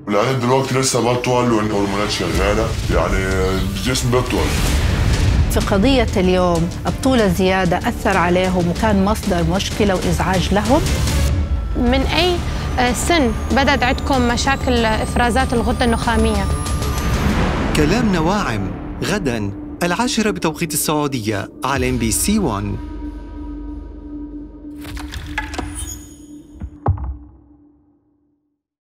ولعند دلوقتي لسه بطول وان هرمونات شغاله يعني الجسم بيطول في قضية اليوم الطول الزيادة أثر عليهم وكان مصدر مشكلة وإزعاج لهم من أي سن بدأت عندكم مشاكل إفرازات الغدة النخامية؟ كلامنا واعم غدا العاشرة بتوقيت السعودية على ام بي سي 1